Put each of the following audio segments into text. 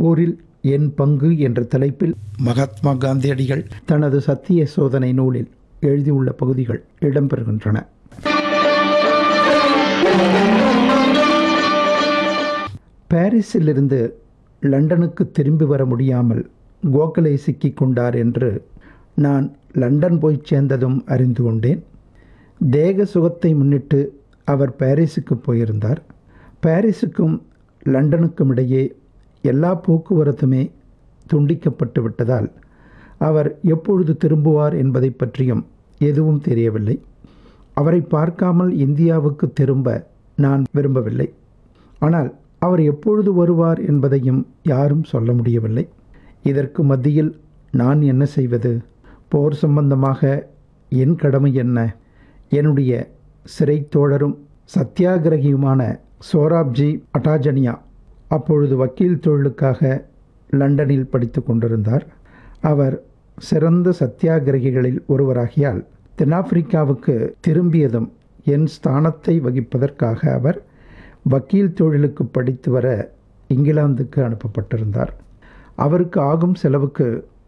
போரில் என் பங்கு என்ற தலைப்பில் மகாத்மா காந்தியடிகள் தனது சத்திய சோதனை நூலில் எழுதியுள்ள பகுதிகள் இடம்பெறுகின்றன பாரிஸிலிருந்து லண்டனுக்கு திரும்பி வர முடியாமல் கோகலே சிக்கிக் கொண்டார் என்று நான் லண்டன் போய் சேர்ந்ததும் அறிந்து கொண்டேன் தேக சுகத்தை முன்னிட்டு அவர் பாரிஸுக்கு போயிருந்தார் பாரிஸுக்கும் லண்டனுக்கும் இடையே எல்லா போக்குவரத்துமே துண்டிக்கப்பட்டு விட்டதால் அவர் எப்பொழுது திரும்புவார் என்பதை பற்றியும் எதுவும் தெரியவில்லை அவரை பார்க்காமல் இந்தியாவுக்கு திரும்ப நான் விரும்பவில்லை ஆனால் அவர் எப்பொழுது வருவார் என்பதையும் யாரும் சொல்ல முடியவில்லை இதற்கு மத்தியில் நான் என்ன செய்வது போர் சம்பந்தமாக என் கடமை என்ன என்னுடைய சிறை தோழரும் சத்தியாகிரகியுமான சோராப்ஜி அட்டாஜனியா அப்பொழுது வக்கீல் தொழிலுக்காக லண்டனில் படித்து கொண்டிருந்தார் அவர் சிறந்த சத்தியாகிரகிகளில் ஒருவராகியால் தென்னாப்பிரிக்காவுக்கு திரும்பியதும் என் ஸ்தானத்தை வகிப்பதற்காக அவர் வக்கீல் தொழிலுக்கு படித்து வர இங்கிலாந்துக்கு அனுப்பப்பட்டிருந்தார் அவருக்கு ஆகும் செலவுக்கு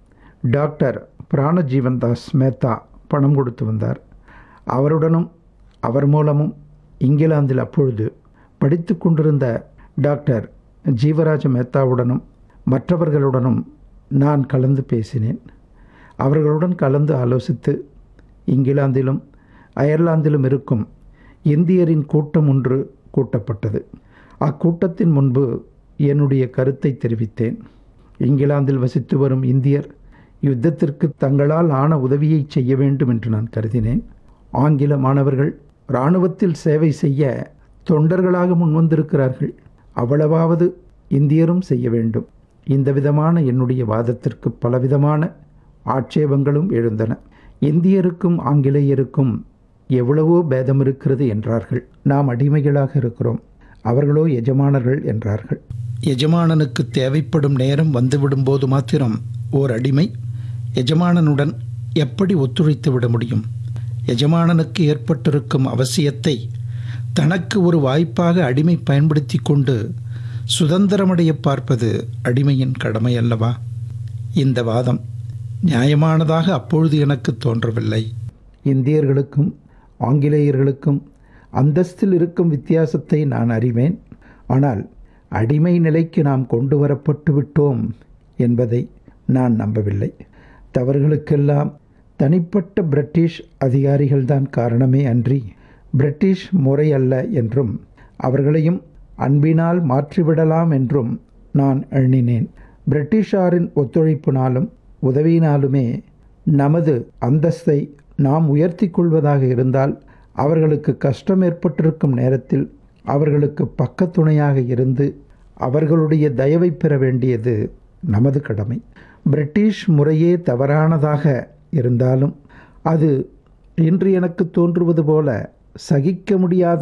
டாக்டர் பிராணஜீவன்தாஸ் மேத்தா பணம் கொடுத்து வந்தார் அவருடனும் அவர் மூலமும் இங்கிலாந்தில் அப்பொழுது படித்து கொண்டிருந்த டாக்டர் ஜீவராஜ மேத்தாவுடனும் மற்றவர்களுடனும் நான் கலந்து பேசினேன் அவர்களுடன் கலந்து ஆலோசித்து இங்கிலாந்திலும் அயர்லாந்திலும் இருக்கும் இந்தியரின் கூட்டம் ஒன்று கூட்டப்பட்டது அக்கூட்டத்தின் முன்பு என்னுடைய கருத்தை தெரிவித்தேன் இங்கிலாந்தில் வசித்து வரும் இந்தியர் யுத்தத்திற்கு தங்களால் ஆன உதவியை செய்ய வேண்டும் என்று நான் கருதினேன் ஆங்கில மாணவர்கள் இராணுவத்தில் சேவை செய்ய தொண்டர்களாக முன்வந்திருக்கிறார்கள் அவ்வளவாவது இந்தியரும் செய்ய வேண்டும் இந்த விதமான என்னுடைய வாதத்திற்கு பலவிதமான ஆட்சேபங்களும் எழுந்தன இந்தியருக்கும் ஆங்கிலேயருக்கும் எவ்வளவோ பேதம் இருக்கிறது என்றார்கள் நாம் அடிமைகளாக இருக்கிறோம் அவர்களோ எஜமானர்கள் என்றார்கள் எஜமானனுக்கு தேவைப்படும் நேரம் வந்துவிடும்போது மாத்திரம் ஓர் அடிமை எஜமானனுடன் எப்படி ஒத்துழைத்து விட முடியும் எஜமானனுக்கு ஏற்பட்டிருக்கும் அவசியத்தை தனக்கு ஒரு வாய்ப்பாக அடிமை பயன்படுத்தி கொண்டு சுதந்திரமடைய பார்ப்பது அடிமையின் கடமை அல்லவா இந்த வாதம் நியாயமானதாக அப்பொழுது எனக்கு தோன்றவில்லை இந்தியர்களுக்கும் ஆங்கிலேயர்களுக்கும் அந்தஸ்தில் இருக்கும் வித்தியாசத்தை நான் அறிவேன் ஆனால் அடிமை நிலைக்கு நாம் கொண்டு வரப்பட்டு விட்டோம் என்பதை நான் நம்பவில்லை தவறுகளுக்கெல்லாம் தனிப்பட்ட பிரிட்டிஷ் அதிகாரிகள்தான் காரணமே அன்றி பிரிட்டிஷ் முறை அல்ல என்றும் அவர்களையும் அன்பினால் மாற்றிவிடலாம் என்றும் நான் எண்ணினேன் பிரிட்டிஷாரின் ஒத்துழைப்பினாலும் உதவியினாலுமே நமது அந்தஸ்தை நாம் உயர்த்தி கொள்வதாக இருந்தால் அவர்களுக்கு கஷ்டம் ஏற்பட்டிருக்கும் நேரத்தில் அவர்களுக்கு பக்கத்துணையாக இருந்து அவர்களுடைய தயவை பெற வேண்டியது நமது கடமை பிரிட்டிஷ் முறையே தவறானதாக இருந்தாலும் அது இன்று எனக்கு தோன்றுவது போல சகிக்க முடியாத